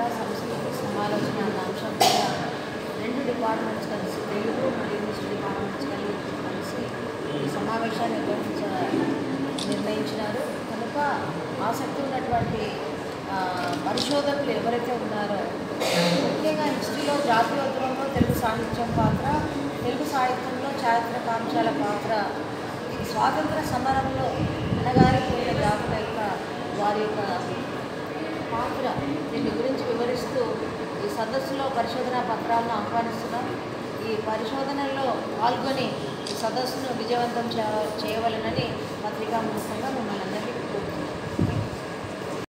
సంస్కృతి సమాలోచన అన్న అంశం మీద రెండు డిపార్ట్మెంట్స్ కలిసి తెలుగు మరియు ఇంగ్లీష్ డిపార్ట్మెంట్స్ కలిసి కలిసి ఈ సమావేశాన్ని నిర్వహించ నిర్ణయించినారు కనుక ఆసక్తి ఉన్నటువంటి ఆ, పరిశోధకులు ఎవరైతే ఉన్నారో ముఖ్యంగా హిస్టరీలో జాతీయోద్యమంలో తెలుగు సాహిత్యం పాత్ర తెలుగు సాహిత్యంలో చారిత్రకాంశాల పాత్ర ఈ స్వాతంత్ర సమరంలో అన్నగారిపోయిన జాతుల యొక్క వారి యొక్క పాత్ర దీని గురించి వివరిస్తూ ఈ సదస్సులో పరిశోధనా పత్రాలను ఆహ్వానిస్తున్నాం ఈ పరిశోధనల్లో పాల్గొని ఈ సదస్సును విజయవంతం చేయ- చేయవలెనని పత్రికా ముఖ్యంగా మిమ్మల్ని